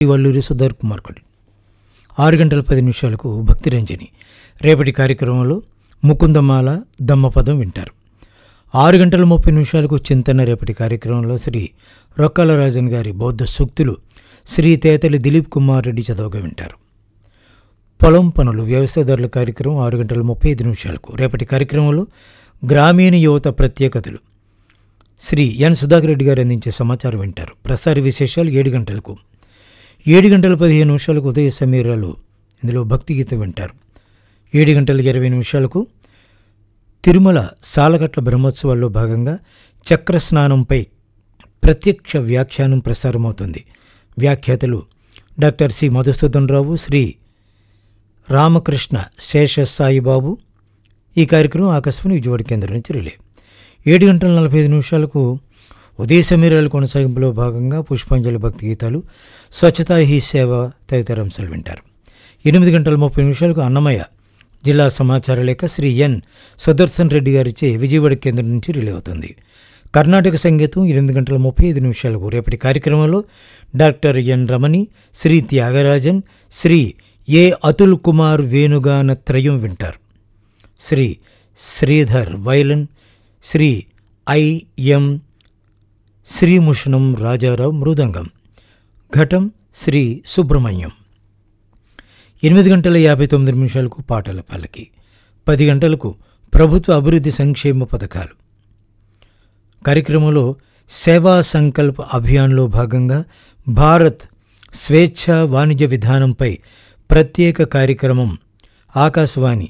వల్లూరి సుధర్ కుమార్ కడి ఆరు గంటల పది నిమిషాలకు భక్తిరంజని రేపటి కార్యక్రమంలో ముకుందమాల దమ్మపదం వింటారు ఆరు గంటల ముప్పై నిమిషాలకు చింతన రేపటి కార్యక్రమంలో శ్రీ రొక్కల రాజన్ గారి బౌద్ధ సూక్తులు శ్రీ తేతలి దిలీప్ కుమార్ రెడ్డి చదవగా వింటారు పొలం పనులు వ్యవసాయదారుల కార్యక్రమం ఆరు గంటల ముప్పై ఐదు నిమిషాలకు రేపటి కార్యక్రమంలో గ్రామీణ యువత ప్రత్యేకతలు శ్రీ ఎన్ సుధాకర్ రెడ్డి గారు అందించే సమాచారం వింటారు ప్రసార విశేషాలు ఏడు గంటలకు ఏడు గంటల పదిహేను నిమిషాలకు ఉదయ సమీరాలు ఇందులో భక్తి గీతం వింటారు ఏడు గంటల ఇరవై నిమిషాలకు తిరుమల సాలగట్ల బ్రహ్మోత్సవాల్లో భాగంగా చక్ర స్నానంపై ప్రత్యక్ష వ్యాఖ్యానం ప్రసారమవుతుంది వ్యాఖ్యాతలు డాక్టర్ సి మధుసూదన్ రావు శ్రీ రామకృష్ణ శేష సాయిబాబు ఈ కార్యక్రమం ఆకాశవాణి విజయవాడ కేంద్రం నుంచి రిలే ఏడు గంటల నలభై ఐదు నిమిషాలకు ఉదయ సమీరాల కొనసాగింపులో భాగంగా పుష్పాంజలి భక్తి గీతాలు స్వచ్ఛతా హీ సేవ తదితర అంశాలు వింటారు ఎనిమిది గంటల ముప్పై నిమిషాలకు అన్నమయ్య జిల్లా సమాచార లేఖ శ్రీ ఎన్ సుదర్శన్ రెడ్డి గారిచే విజయవాడ కేంద్రం నుంచి రిలే అవుతుంది కర్ణాటక సంగీతం ఎనిమిది గంటల ముప్పై ఐదు నిమిషాలకు రేపటి కార్యక్రమంలో doctor N Ramani Shri Thyagarajan Shri A Atul Kumar వేణుగాన త్రయం వింటారు శ్రీ శ్రీధర్ వైలన్ శ్రీ ఐఎం శ్రీముషణం రాజారావు మృదంగం ఘటం శ్రీ సుబ్రహ్మణ్యం ఎనిమిది గంటల యాభై తొమ్మిది నిమిషాలకు పాటల పల్లకి పది గంటలకు ప్రభుత్వ అభివృద్ధి సంక్షేమ పథకాలు కార్యక్రమంలో సేవా సంకల్ప్ అభియాన్లో భాగంగా భారత్ స్వేచ్ఛ వాణిజ్య విధానంపై ప్రత్యేక కార్యక్రమం ఆకాశవాణి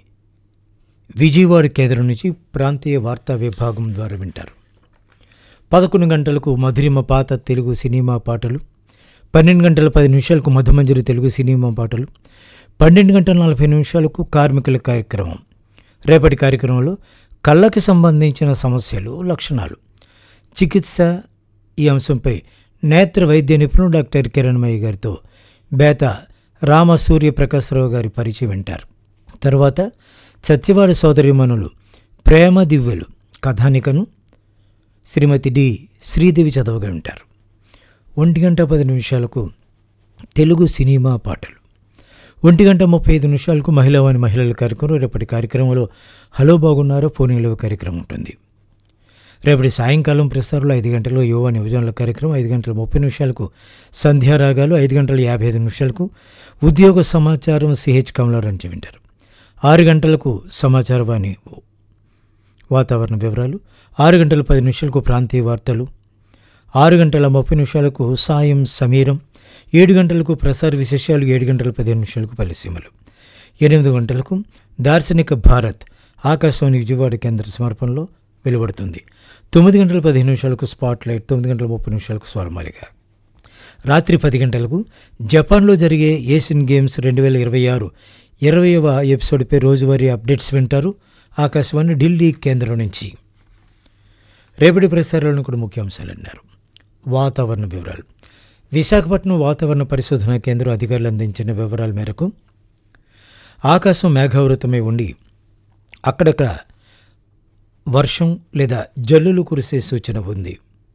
విజయవాడ కేంద్రం నుంచి ప్రాంతీయ వార్తా విభాగం ద్వారా వింటారు పదకొండు గంటలకు మధురిమ పాత తెలుగు సినిమా పాటలు పన్నెండు గంటల పది నిమిషాలకు మధుమంజరి తెలుగు సినిమా పాటలు పన్నెండు గంటల నలభై నిమిషాలకు కార్మికుల కార్యక్రమం రేపటి కార్యక్రమంలో కళ్ళకి సంబంధించిన సమస్యలు లక్షణాలు చికిత్స ఈ అంశంపై నేత్ర వైద్య నిపుణుడు డాక్టర్ కిరణ్మయ్య గారితో బేత రామ సూర్య ప్రకాశ్రావు గారి పరిచయం వింటారు తర్వాత సత్యవాడ సోదరిమణులు ప్రేమ దివ్యలు కథానికను శ్రీమతి డి శ్రీదేవి చదవగా ఉంటారు ఒంటి గంట పది నిమిషాలకు తెలుగు సినిమా పాటలు ఒంటి గంట ముప్పై ఐదు నిమిషాలకు మహిళవాణి మహిళల కార్యక్రమం రేపటి కార్యక్రమంలో హలో బాగున్నారో ఫోన్ నిలవ కార్యక్రమం ఉంటుంది రేపటి సాయంకాలం ప్రసారంలో ఐదు గంటల్లో యువ యువజనుల కార్యక్రమం ఐదు గంటల ముప్పై నిమిషాలకు సంధ్యారాగాలు ఐదు గంటల యాభై ఐదు నిమిషాలకు ఉద్యోగ సమాచారం సిహెచ్ కమలారాంచి వింటారు ఆరు గంటలకు సమాచారవాణి వాతావరణ వివరాలు ఆరు గంటల పది నిమిషాలకు ప్రాంతీయ వార్తలు ఆరు గంటల ముప్పై నిమిషాలకు సాయం సమీరం ఏడు గంటలకు ప్రసార విశేషాలు ఏడు గంటల పదిహేను నిమిషాలకు పరిసీమలు ఎనిమిది గంటలకు దార్శనిక భారత్ ఆకాశవాణి విజయవాడ కేంద్ర సమర్పణలో వెలువడుతుంది తొమ్మిది గంటల పదిహేను నిమిషాలకు స్పాట్ లైట్ తొమ్మిది గంటల ముప్పై నిమిషాలకు స్వరమాలిక రాత్రి పది గంటలకు జపాన్లో జరిగే ఏషియన్ గేమ్స్ రెండు వేల ఇరవై ఆరు ఇరవైవ ఎపిసోడ్పై రోజువారీ అప్డేట్స్ వింటారు ఆకాశవాణి ఢిల్లీ కేంద్రం నుంచి రేపటి ప్రసారాలను కూడా ముఖ్యాంశాలు అన్నారు వాతావరణ వివరాలు విశాఖపట్నం వాతావరణ పరిశోధన కేంద్రం అధికారులు అందించిన వివరాల మేరకు ఆకాశం మేఘావృతమై ఉండి అక్కడక్కడ వర్షం లేదా జల్లులు కురిసే సూచన ఉంది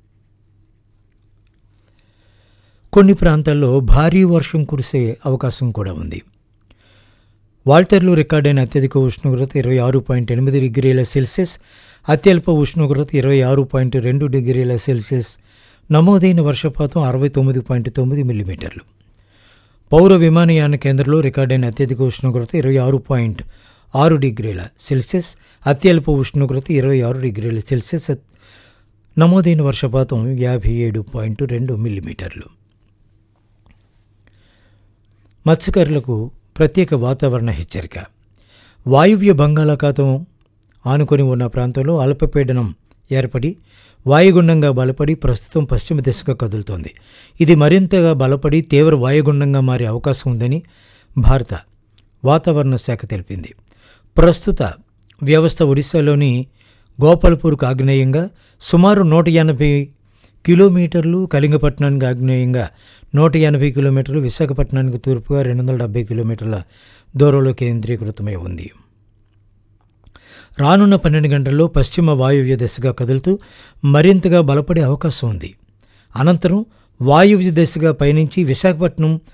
కొన్ని ప్రాంతాల్లో భారీ వర్షం కురిసే అవకాశం కూడా ఉంది వాల్టర్లో రికార్డైన అత్యధిక ఉష్ణోగ్రత ఇరవై ఆరు పాయింట్ ఎనిమిది డిగ్రీల సెల్సియస్ అత్యల్ప ఉష్ణోగ్రత ఇరవై ఆరు పాయింట్ రెండు డిగ్రీల సెల్సియస్ నమోదైన వర్షపాతం అరవై తొమ్మిది పాయింట్ తొమ్మిది మిల్లీమీటర్లు పౌర విమానయాన కేంద్రంలో రికార్డైన అత్యధిక ఉష్ణోగ్రత ఇరవై ఆరు పాయింట్ ఆరు డిగ్రీల సెల్సియస్ అత్యల్ప ఉష్ణోగ్రత ఇరవై ఆరు డిగ్రీల సెల్సియస్ నమోదైన వర్షపాతం యాభై ఏడు పాయింట్ రెండు మిల్లీమీటర్లు మత్స్యకారులకు ప్రత్యేక వాతావరణ హెచ్చరిక వాయువ్య బంగాళాఖాతం ఆనుకొని ఉన్న ప్రాంతంలో అల్పపీడనం ఏర్పడి వాయుగుండంగా బలపడి ప్రస్తుతం పశ్చిమ దిశగా కదులుతోంది ఇది మరింతగా బలపడి తీవ్ర వాయుగుండంగా మారే అవకాశం ఉందని భారత వాతావరణ శాఖ తెలిపింది ప్రస్తుత వ్యవస్థ ఒడిశాలోని గోపాల్పూర్కు ఆగ్నేయంగా సుమారు నూట ఎనభై కిలోమీటర్లు కళింగపట్నానికి ఆగ్నేయంగా నూట ఎనభై కిలోమీటర్లు విశాఖపట్నానికి తూర్పుగా రెండు వందల డెబ్బై కిలోమీటర్ల దూరంలో కేంద్రీకృతమై ఉంది రానున్న పన్నెండు గంటల్లో పశ్చిమ వాయువ్య దిశగా కదులుతూ మరింతగా బలపడే అవకాశం ఉంది అనంతరం వాయువ్య దిశగా పయనించి విశాఖపట్నం